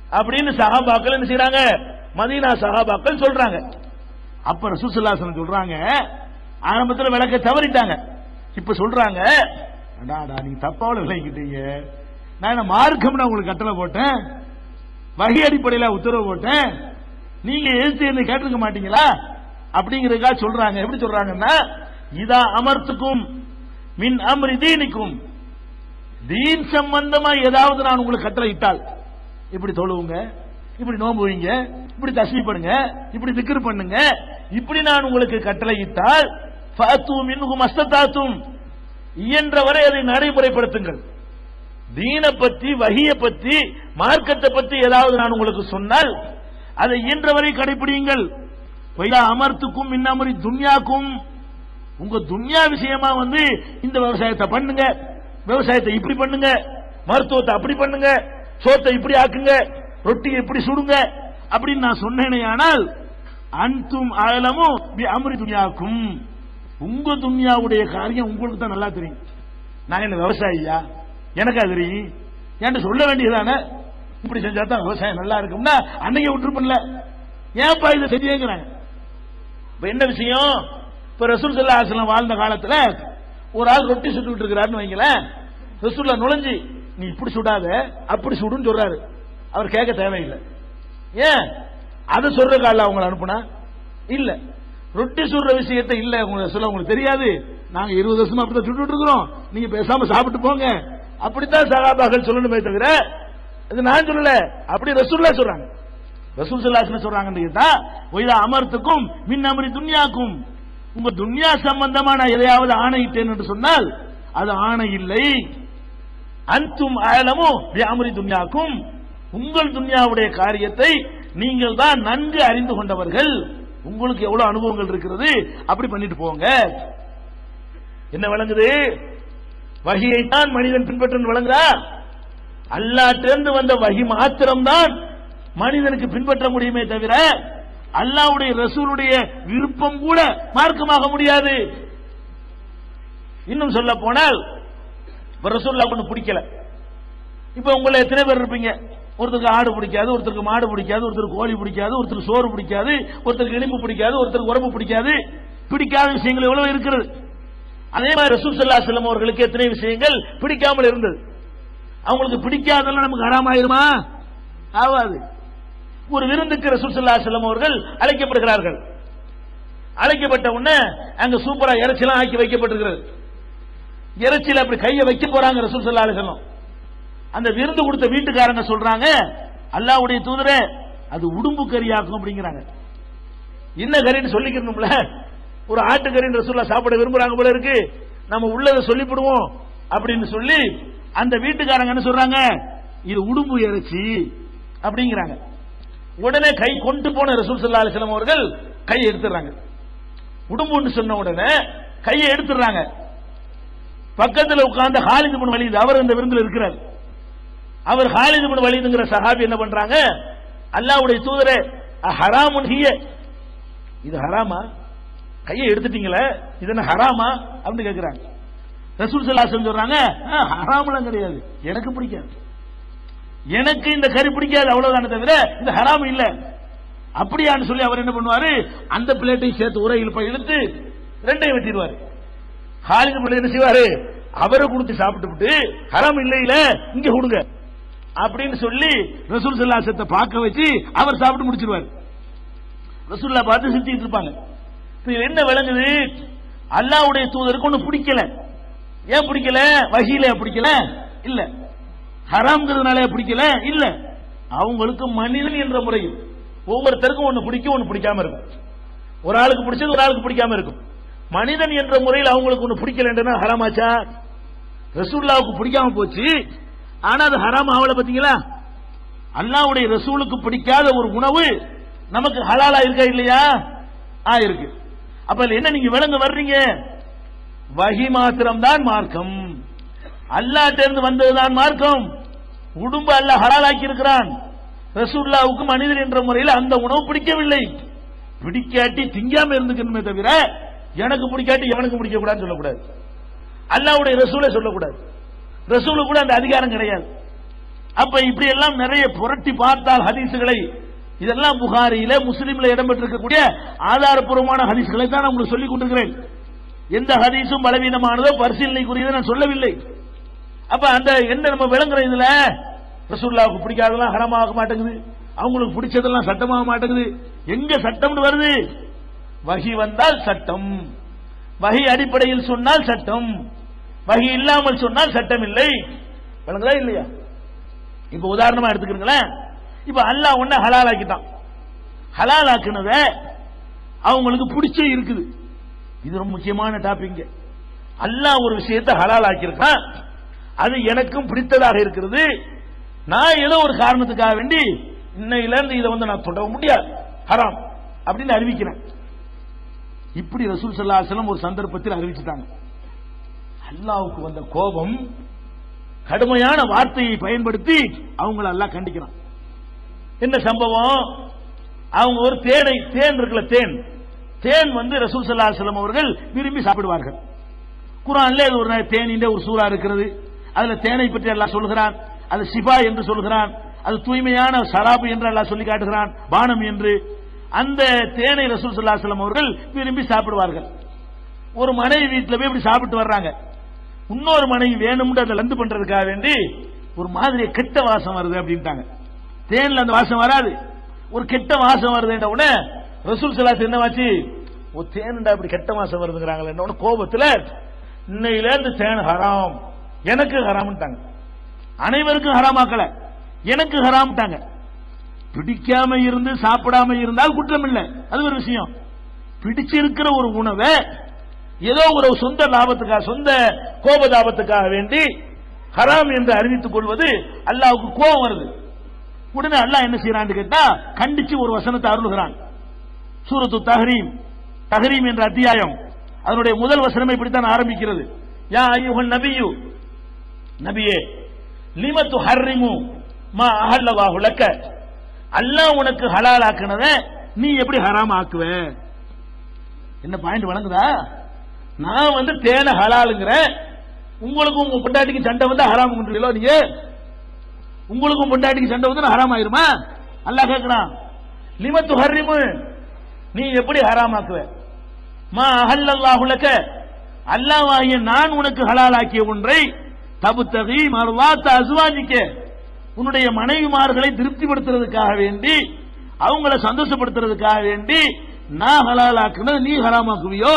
அப்படின்னு சஹாபாக்கள் என்ன செய்றாங்க மதீனா சஹாபாக்கள் சொல்றாங்க அப்ப ரசூலுல்லாஹி சொல்றாங்க ஆரம்பத்துல விளக்க தவறிட்டாங்க இப்ப சொல்றாங்க அடாடா நீங்க தப்பாவில் விளங்கிட்டீங்க நான் என்ன மார்க்கம்னு உங்களுக்கு கட்டளை போட்டேன் வகை அடிப்படையில் உத்தரவு போட்டேன் நீங்க எதிர்த்து என்ன கேட்டிருக்க மாட்டீங்களா அப்படிங்கறதுக்காக சொல்றாங்க எப்படி சொல்றாங்கன்னா இதா அமர்த்துக்கும் மின் அம்ரி தீனிக்கும் தீன் சம்பந்தமா ஏதாவது நான் உங்களுக்கு கட்டளை இட்டால் இப்படி தொழுவுங்க இப்படி நோம்பு வைங்க இப்படி தஸ்மி பண்ணுங்க இப்படி திக்ரு பண்ணுங்க இப்படி நான் உங்களுக்கு கட்டளை இட்டால் ஃபாத்து மின்ஹும் அஸ்தத்தாத்தும் இயன்றவரை அதை நடைமுறைப்படுத்துங்கள் தீன பத்தி வகிய பத்தி மார்க்கத்தை பத்தி ஏதாவது நான் உங்களுக்கு சொன்னால் அதை இயன்றவரை கடைபிடியுங்கள் வைதா அமர்த்துக்கும் மின்னமரி துன்யாக்கும் உங்க துன்யா விஷயமா வந்து இந்த விவசாயத்தை பண்ணுங்க விவசாயத்தை இப்படி பண்ணுங்க மருத்துவத்தை அப்படி பண்ணுங்க சோத்தை இப்படி ஆக்குங்க ரொட்டியை இப்படி சுடுங்க அப்படின்னு நான் சொன்னேனே ஆனால் அன்தும் ஆலமும் பி அமரி துன்யாக்கும் உங்க துன்யாவுடைய காரியம் உங்களுக்கு தான் நல்லா தெரியும் நான் என்ன விவசாயியா எனக்கா தெரியும் என்கிட்ட சொல்ல வேண்டியதானே இப்படி செஞ்சா தான் விவசாயம் நல்லா இருக்கும்னா அன்னைக்கு விட்டுருப்பல ஏன்பா இதை செஞ்சேங்கிறாங்க இப்ப என்ன விஷயம் இப்ப ரசூல் சல்லா அலுவலம் வாழ்ந்த காலத்துல ஒரு ஆள் ரொட்டி சுட்டுக்கிட்டு இருக்கிறாருன்னு வைங்களேன் ரசூல்லா நுழைஞ்சி நீ இப்படி சுடாத அப்படி சுடுன்னு சொல்றாரு அவர் கேட்க தேவையில்லை ஏன் அதை சொல்ற கால அவங்களை அனுப்புனா இல்ல ரொட்டி சுடுற விஷயத்தை இல்ல உங்களுக்கு சொல்ல உங்களுக்கு தெரியாது நாங்க இருபது வருஷமா அப்படிதான் சுட்டுட்டு இருக்கிறோம் நீங்க பேசாம சாப்பிட்டு போங்க அப்படித்தான் சகாபாக்கள் சொல்லணுமே தவிர இது நான் சொல்லல அப்படி ரசூல்லா சொல்றாங்க ரசூல் சல்லாஸ் சொல்றாங்கன்னு கேட்டா ஒய்தா அமர்த்துக்கும் மின் அமரி துன்யாக்கும் உங்க துன்யா சம்பந்தமா நான் எதையாவது ஆணையிட்டேன் என்று சொன்னால் அது ஆணை இல்லை அன்தும் ஆலமும் அமரி துன்யாக்கும் உங்கள் துன்யாவுடைய காரியத்தை நீங்கள் தான் நன்கு அறிந்து கொண்டவர்கள் உங்களுக்கு எவ்வளவு அனுபவங்கள் இருக்கிறது அப்படி பண்ணிட்டு போங்க என்ன விளங்குது வகியைத்தான் மனிதன் பின்பற்ற விளங்குதா அல்லாட்டிலிருந்து வந்த வகி மாத்திரம்தான் மனிதனுக்கு பின்பற்ற முடியுமே தவிர அல்லாவுடைய ரசூலுடைய விருப்பம் கூட மார்க்கமாக முடியாது இன்னும் சொல்ல போனால் இப்ப ரசூல்லா ஒண்ணு பிடிக்கல இப்ப உங்களை எத்தனை பேர் இருப்பீங்க ஒருத்தருக்கு ஆடு பிடிக்காது ஒருத்தருக்கு மாடு பிடிக்காது ஒருத்தருக்கு கோழி பிடிக்காது ஒருத்தருக்கு சோறு பிடிக்காது ஒருத்தருக்கு எலும்பு பிடிக்காது ஒருத்தருக்கு உடம்பு பிடிக்காது பிடிக்காத விஷயங்கள் எவ்வளவு இருக்கிறது அதே மாதிரி ரசூல் சல்லா செல்லம் அவர்களுக்கு எத்தனை விஷயங்கள் பிடிக்காமல் இருந்தது அவங்களுக்கு பிடிக்காதெல்லாம் நமக்கு ஹராமாயிருமா ஆகாது ஒரு விருந்துக்கு ரசூல் சல்லா செல்லம் அவர்கள் அழைக்கப்படுகிறார்கள் அழைக்கப்பட்ட உடனே அங்க சூப்பரா இறைச்சிலாம் ஆக்கி வைக்கப்பட்டிருக்கிறது இறைச்சியில அப்படி கையை வைக்க போறாங்க ரசூல் சல்லா செல்லம் அந்த விருந்து கொடுத்த வீட்டுக்காரங்க சொல்றாங்க அல்லாவுடைய தூதரே அது உடும்பு கறியாக்கும் அப்படிங்கிறாங்க என்ன கறின்னு சொல்லிக்கணும்ல ஒரு ஆட்டுக்கறின்னு ரசூல்லா சாப்பிட விரும்புறாங்க போல இருக்கு நம்ம உள்ளதை சொல்லிவிடுவோம் அப்படின்னு சொல்லி அந்த வீட்டுக்காரங்க என்ன சொல்றாங்க இது உடும்பு இறைச்சி அப்படிங்கிறாங்க உடனே கை கொண்டு போன ரசூல் சல்லா அலிஸ்லாம் அவர்கள் கையை எடுத்துறாங்க உடும்புன்னு சொன்ன உடனே கையை எடுத்துறாங்க பக்கத்தில் உட்கார்ந்த ஹாலிது பின் வலிது அவர் அந்த விருந்தில் இருக்கிறார் அவர் ஹாலிது பின் வலிதுங்கிற சஹாபி என்ன பண்றாங்க அல்லாவுடைய தூதரே ஹராமுன் ஹிய இது ஹராமா கையை எடுத்துட்டீங்களே இது என்ன ஹராமா அப்படின்னு கேட்கிறாங்க ரசூல் சல்லாசன் சொல்றாங்க ஹராமலாம் கிடையாது எனக்கு பிடிக்காது எனக்கு இந்த கறி பிடிக்காது அவ்வளவுதானே தவிர இந்த ஹராம் இல்ல அப்படியான்னு சொல்லி அவர் என்ன பண்ணுவாரு அந்த பிளேட்டையும் சேர்த்து உரையில் போய் இழுத்து ரெண்டையும் வெட்டிடுவாரு ஹாலிது பிள்ளை என்ன செய்வாரு அவரை கொடுத்து சாப்பிட்டு ஹராம் இல்லை இல்ல இங்க கொடுங்க அப்படின்னு சொல்லி ரசூல் சல்லாசத்தை பார்க்க வச்சு அவர் சாப்பிட்டு முடிச்சிருவாரு ரசூல்லா பார்த்து சிரிச்சிட்டு இருப்பாங்க இப்ப என்ன விளங்குது அல்லாவுடைய தூதருக்கு ஒண்ணு பிடிக்கல ஏன் பிடிக்கல வகையில பிடிக்கல இல்ல ஹராம்ங்கிறதுனால பிடிக்கல இல்ல அவங்களுக்கு மனிதன் என்ற முறையில் ஒவ்வொருத்தருக்கும் ஒண்ணு பிடிக்கும் ஒண்ணு பிடிக்காம இருக்கும் ஒரு ஆளுக்கு பிடிச்சது ஒரு ஆளுக்கு பிடிக்காம இருக்கும் மனிதன் என்ற முறையில் அவங்களுக்கு ஒண்ணு பிடிக்கலன்றா ஹராமாச்சா ரசூல்லாவுக்கு பிடிக்காம போச்சு ஆனா அது ஹராம் ஆவல பாத்தீங்களா அல்லாவுடைய ரசூலுக்கு பிடிக்காத ஒரு உணவு நமக்கு ஹலாலா இருக்கா இல்லையா ஆ இருக்கு அப்ப என்ன நீங்க விளங்க வர்றீங்க வகி மாத்திரம் தான் மார்க்கம் அல்லாட்டிருந்து வந்ததுதான் மார்க்கம் உடும்பு அல்ல ஹலாலாக்கி இருக்கிறான் ரசூல்லாவுக்கு மனிதன் என்ற முறையில் அந்த உணவு பிடிக்கவில்லை பிடிக்காட்டி திங்காம இருந்துக்கணுமே தவிர எனக்கு பிடிக்காட்டி எவனுக்கு பிடிக்க கூடாதுன்னு சொல்லக்கூடாது அல்லாவுடைய ரசூலை சொல்லக்கூடாது ரசூலு கூட அந்த அதிகாரம் கிடையாது அப்ப இப்படி எல்லாம் நிறைய புரட்டி பார்த்தால் ஹதீசுகளை இதெல்லாம் புகாரியில முஸ்லீம்ல இடம்பெற்றிருக்கக்கூடிய ஆதாரப்பூர்வமான ஹதீஸ்களை தான் நான் உங்களுக்கு சொல்லிக் கொண்டிருக்கிறேன் எந்த ஹதீஸும் பலவீனமானதோ பரிசீலனைக்குரியதோ நான் சொல்லவில்லை அப்ப அந்த என்ன நம்ம விளங்குற இதுல ரசூல்லாவுக்கு பிடிக்காதெல்லாம் ஹரமாக மாட்டேங்குது அவங்களுக்கு பிடிச்சதெல்லாம் சட்டமாக மாட்டேங்குது எங்க சட்டம்னு வருது வகி வந்தால் சட்டம் வகி அடிப்படையில் சொன்னால் சட்டம் வகி இல்லாமல் சொன்னால் சட்டம் இல்லை விளங்குதா இல்லையா இப்ப உதாரணமா எடுத்துக்கிறீங்களேன் இப்ப அல்லாஹ் ஒண்ணு ஹலால் ஆக்கிட்டான் ஹலால் ஆக்குனத அவங்களுக்கு பிடிச்சே இருக்குது இது ரொம்ப முக்கியமான டாபிக் அல்லாஹ் ஒரு விஷயத்தை ஹலால் ஆக்கியிருக்கான் அது எனக்கும் பிடித்ததாக இருக்கிறது நான் ஏதோ ஒரு காரணத்துக்காக வேண்டி இன்னையில இருந்து இதை வந்து நான் தொட முடியாது ஹராம் அப்படின்னு அறிவிக்கிறேன் இப்படி ரசூல் ஸல்லல்லாஹு அலைஹி வஸல்லம் ஒரு சந்தர்ப்பத்தில் அறிவிச்சிட்டாங்க அல்லாஹ்வுக்கு வந்த கோபம் கடுமையான வார்த்தையை பயன்படுத்தி அவங்கள எல்லாம் கண்டிக்கிறான் என்ன சம்பவம் அவங்க ஒரு தேனை தேன் இருக்குல்ல தேன் தேன் வந்து ரசூல் ஸல்லல்லாஹு அலைஹி வஸல்லம் அவர்கள் விரும்பி சாப்பிடுவார்கள் குர்ஆன்ல இது ஒரு தேனின்ற ஒரு சூறா இருக்கிறது அதுல தேனை பற்றி அல்லாஹ் சொல்கிறான் அது சிபா என்று சொல்கிறான் அது தூய்மையான சராபு என்று அல்லாஹ் சொல்லி காட்டுகிறான் பானம் என்று அந்த தேனை ரசூல் ஸல்லல்லாஹு அலைஹி வஸல்லம் அவர்கள் விரும்பி சாப்பிடுவார்கள் ஒரு மனைவி வீட்டில் போய் இப்படி சாப்பிட்டு வர்றாங்க இன்னொரு மனைவி வேணும்னு அதை லந்து பண்றதுக்காக வேண்டி ஒரு மாதிரி கெட்ட வாசம் வருது அப்படின்ட்டாங்க தேன்ல அந்த வாசம் வராது ஒரு கெட்ட வாசம் வருதுன்ற உடனே ரசூல் சலாஸ் என்னவாச்சு ஓ தேன்டா இப்படி கெட்ட வாசம் வருதுங்கிறாங்களே என்ன உடனே கோபத்துல இன்னையில இருந்து தேன் ஹராம் எனக்கு ஹராம்ட்டாங்க அனைவருக்கும் ஹராமாக்கல எனக்கு ஹராம்ட்டாங்க பிடிக்காம இருந்து சாப்பிடாம இருந்தால் குற்றம் இல்லை அது ஒரு விஷயம் பிடிச்சிருக்கிற ஒரு உணவை ஏதோ ஒரு சொந்த லாபத்துக்காக சொந்த கோப லாபத்துக்காக வேண்டி ஹராம் என்று அறிவித்துக் கொள்வது அல்லாவுக்கு கோபம் வருது உடனே அல்லாஹ் என்ன செய்யறான்னு கேட்டா கண்டிச்சு ஒரு வசனத்தை அருளுகிறான் சூரத்து தஹரீம் தஹரீம் என்ற அத்தியாயம் அதனுடைய முதல் வசனம் இப்படித்தான் ஆரம்பிக்கிறது யா ஐயுகன் நபியு நபியே லிமத்து ஹர்ரிமு மா அஹல்லவாஹு லக்க அல்லாஹ் உனக்கு ஹலால் ஆக்குனத நீ எப்படி ஹராம் ஆக்குவ என்ன பாயிண்ட் வழங்குதா நான் வந்து தேன ஹலாலுங்கிறேன் உங்களுக்கும் உங்க பொண்டாட்டிக்கு சண்டை வந்து ஹராம் பண்றீங்களோ நீங்க உங்களுக்கும் பொண்டாட்டிக்கு சண்டை வந்து ஹராம் ஆயிருமா அல்லாஹ் கேட்கிறான் லிமத்து ஹர்ரிமு நீ எப்படி ஹராம் ஆக்குவ மா அஹல்லல்லாஹு லக்க அல்லாஹ்வாகிய நான் உனக்கு ஹலாலாக்கிய ஒன்றை தபுத்தகி மர்வாத்த அசுவாஜிக்க உன்னுடைய மனைவிமார்களை திருப்திப்படுத்துறதுக்காக வேண்டி அவங்கள சந்தோஷப்படுத்துறதுக்காக வேண்டி நான் ஹலாலாக்குனது நீ ஹராமாக்குவியோ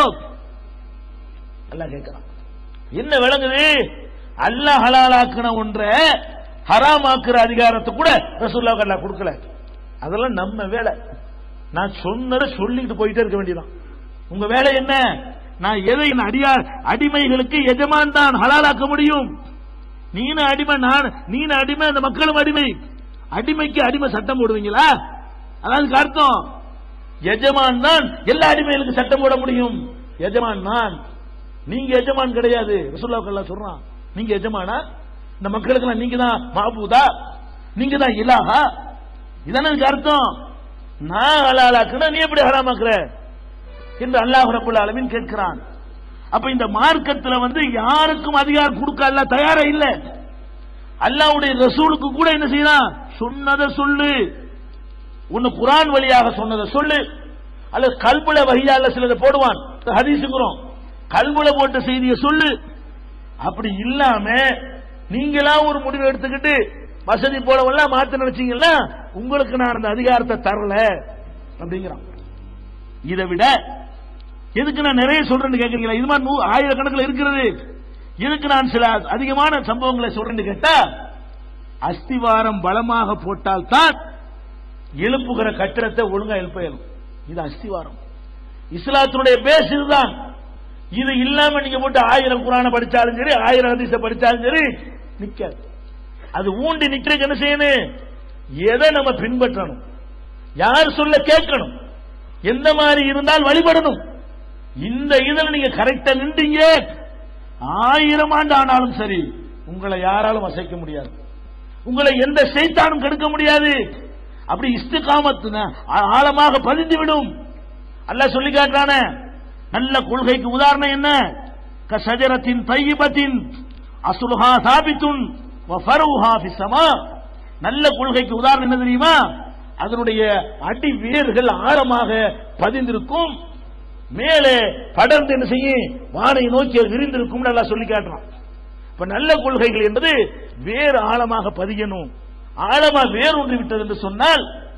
அல்லாஹ் கேட்கிறான் என்ன விளங்குது அல்லாஹ் ஹலாலாக்குன ஒன்றை ஹராமாக்குற அதிகாரத்தை கூட ரசூல்லாவுக்கு அல்லாஹ் கொடுக்கல அதெல்லாம் நம்ம வேலை நான் சொன்னதை சொல்லிக்கிட்டு போயிட்டே இருக்க வேண்டியதான் உங்க வேலை என்ன நான் எதை என் அடியார் அடிமைகளுக்கு எஜமான் தான் ஹலாலாக்க முடியும் நீனு அடிமை நான் நீனு அடிமை அந்த மக்களும் அடிமை அடிமைக்கு அடிமை சட்டம் போடுவீங்களா அதாவது அர்த்தம் எஜமான் தான் எல்லா அடிமைகளுக்கு சட்டம் போட முடியும் எஜமான் நான் நீங்க எஜமான் கிடையாது ரசூல்லாவுக்கு சொல்றான் நீங்க எஜமானா இந்த மக்களுக்கு நீங்க தான் மாபூதா நீங்க தான் இலாஹா இதானே இதுக்கு அர்த்தம் நான் ஹலாலாக்குனா நீ எப்படி ஹராமாக்குற என்று அல்லாஹ் ரபுல் ஆலமீன் கேட்கிறான் அப்ப இந்த மார்க்கத்துல வந்து யாருக்கும் அதிகாரம் கொடுக்க அல்ல தயாரா இல்ல அல்லாஹ்வுடைய ரசூலுக்கு கூட என்ன செய்யலாம் சொன்னதை சொல்லு ஒன்னு குரான் வழியாக சொன்னதை சொல்லு அல்லது கல்புல வகையால சிலதை போடுவான் ஹதீசுங்கிறோம் கல்புல போட்ட செய்தியை சொல்லு அப்படி இல்லாம நீங்களா ஒரு முடிவு எடுத்துக்கிட்டு வசதி போலவெல்லாம் மாத்த நினைச்சீங்கன்னா உங்களுக்கு நான் அந்த அதிகாரத்தை தரல அப்படிங்கிறான் இதை விட எதுக்கு நான் நிறைய சொல்றேன்னு கேக்குறீங்களா இது மாதிரி நூ- ஆயிரக்கணக்கில் இருக்கிறது எதுக்கு நான் சில அதிகமான சம்பவங்களை சொல்றேன்னு கேட்டா அஸ்திவாரம் பலமாக போட்டால்தான் எழுப்புகிற கட்டிடத்தை ஒழுங்கா எழுப்ப இயலும் இது அஸ்திவாரம் இஸ்லாத்தினுடைய பேஸ் இதுதான் இது இல்லாம நீங்க போட்டு ஆயிரம் குரான படிச்சாலும் சரி ஆயிரம் ஹதீஸ படிச்சாலும் சரி நிக்காது அது ஊண்டி நிக்கிறதுக்கு என்ன செய்யணும் எதை நம்ம பின்பற்றணும் யார் சொல்ல கேட்கணும் எந்த மாதிரி இருந்தால் வழிபடணும் இந்த இதுல நீங்க கரெக்டா நின்றீங்க ஆயிரம் ஆண்டு ஆனாலும் சரி உங்களை யாராலும் அசைக்க முடியாது உங்களை எந்த செய்தானும் கெடுக்க முடியாது அப்படி இஸ்திகாமத்து ஆழமாக பதிந்து விடும் அல்லாஹ் சொல்லி காட்டுறானே நல்ல கொள்கைக்கு உதாரணம் என்ன கசஜரத்தின் தையிபத்தின் அசுலுஹா சாபித்துன் வஃபருஹா ஃபிஸ்ஸமா நல்ல கொள்கைக்கு உதாரணம் என்ன தெரியுமா அதனுடைய அடி வேர்கள் ஆழமாக பதிந்திருக்கும் மேலே படர்ந்து என்ன செய்யும் வானை நோக்கி அது விரிந்திருக்கும் நல்லா சொல்லி காட்டுறான் இப்ப நல்ல கொள்கைகள் என்பது வேறு ஆழமாக பதியணும் ஆழமா வேரூன்றி விட்டது என்று சொன்னால்